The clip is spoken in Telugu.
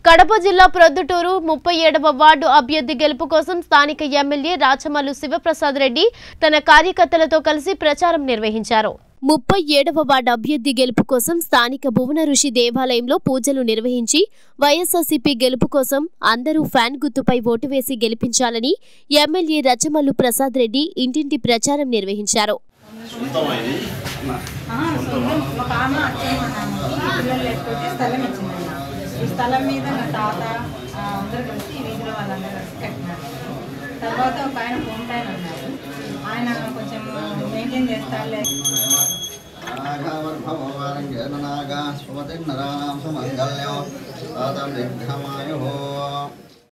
కడప జిల్లా ప్రొద్దుటూరు ముప్పై ఏడవ వార్డు అభ్యర్థి గెలుపు కోసం స్థానిక ఎమ్మెల్యే రాచమల్లు శివప్రసాద్ రెడ్డి తన కార్యకర్తలతో కలిసి ప్రచారం నిర్వహించారు ముప్పై ఏడవ వార్డు అభ్యర్థి గెలుపు కోసం స్థానిక భువన ఋషి దేవాలయంలో పూజలు నిర్వహించి వైఎస్ఆర్సీపీ గెలుపు కోసం అందరూ ఫ్యాన్ గుర్తుపై ఓటు వేసి గెలిపించాలని ఎమ్మెల్యే రచమల్లు ప్రసాద్ రెడ్డి ఇంటింటి ప్రచారం నిర్వహించారు సొంతమైంది ఆ, సొంతం ఒక ఆమె అచ్చమ్మ నాన్నకి పిల్లలు లేకపోతే స్థలం ఇచ్చిందన్న ఈ స్థలం మీద నా తాత ఆ, అందరూ కలిసి ఈ వీధిలో వాళ్ళందరూ కలిసి కట్టినారు తర్వాత ఒక ఆయన ఫోన్ టైం అన్నారు ఆయన కొంచెం మెయింటైన్ చేస్తారులే నాగావర్భవారంగేన నాగా స్వతిన్నరాణాం సుమంగళ్యం తాతం దీర్ఘమాయుః